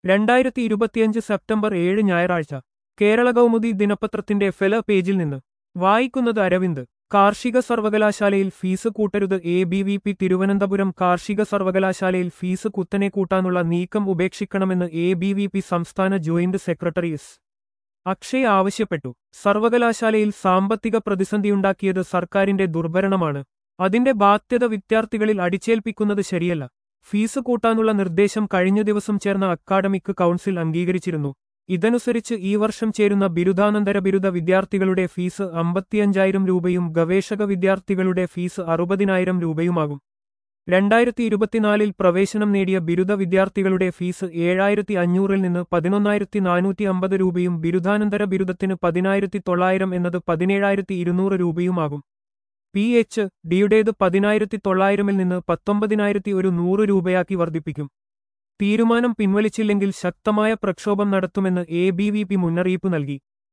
രണ്ടായിരത്തി ഇരുപത്തിയഞ്ച് സെപ്റ്റംബർ ഏഴ് ഞായറാഴ്ച കേരള കൗമുദി ദിനപത്രത്തിന്റെ ഫെല പേജിൽ നിന്ന് വായിക്കുന്നത് അരവിന്ദ് കാർഷിക സർവകലാശാലയിൽ ഫീസ് കൂട്ടരുത് A B V P Thiruvananthapuram കാർഷിക സർവകലാശാലയിൽ ഫീസ് കുത്തനെ കൂട്ടാനുള്ള നീക്കം ഉപേക്ഷിക്കണമെന്ന് എ ബി വി പി സംസ്ഥാന ജോയിന്റ് സെക്രട്ടറി എസ് അക്ഷയ് ആവശ്യപ്പെട്ടു സർവകലാശാലയിൽ സാമ്പത്തിക പ്രതിസന്ധിയുണ്ടാക്കിയത് സർക്കാരിന്റെ ദുർഭരണമാണ് അതിന്റെ ബാധ്യത വിദ്യാർത്ഥികളിൽ അടിച്ചേൽപ്പിക്കുന്നത് ശരിയല്ല ഫീസ് കൂട്ടാനുള്ള നിർദ്ദേശം കഴിഞ്ഞ ദിവസം ചേർന്ന അക്കാഡമിക് കൗൺസിൽ അംഗീകരിച്ചിരുന്നു ഇതനുസരിച്ച് ഈ വർഷം ചേരുന്ന ബിരുദാനന്തര ബിരുദ വിദ്യാർത്ഥികളുടെ ഫീസ് അമ്പത്തിയഞ്ചായിരം രൂപയും ഗവേഷക വിദ്യാർത്ഥികളുടെ ഫീസ് അറുപതിനായിരം രൂപയുമാകും രണ്ടായിരത്തി ഇരുപത്തിനാലിൽ പ്രവേശനം നേടിയ ബിരുദ വിദ്യാർത്ഥികളുടെ ഫീസ് ഏഴായിരത്തി അഞ്ഞൂറിൽ നിന്ന് പതിനൊന്നായിരത്തി നാനൂറ്റി അമ്പത് രൂപയും ബിരുദാനന്തര ബിരുദത്തിന് പതിനായിരത്തി തൊള്ളായിരം എന്നത് പതിനേഴായിരത്തി ഇരുന്നൂറ് രൂപയുമാകും പി എച്ച് ഡിയുടേത് പതിനായിരത്തി തൊള്ളായിരമിൽ നിന്ന് പത്തൊമ്പതിനായിരത്തി ഒരു നൂറ് രൂപയാക്കി വർദ്ധിപ്പിക്കും തീരുമാനം പിൻവലിച്ചില്ലെങ്കിൽ ശക്തമായ പ്രക്ഷോഭം നടത്തുമെന്ന് എ ബി വി പി മുന്നറിയിപ്പ് നൽകി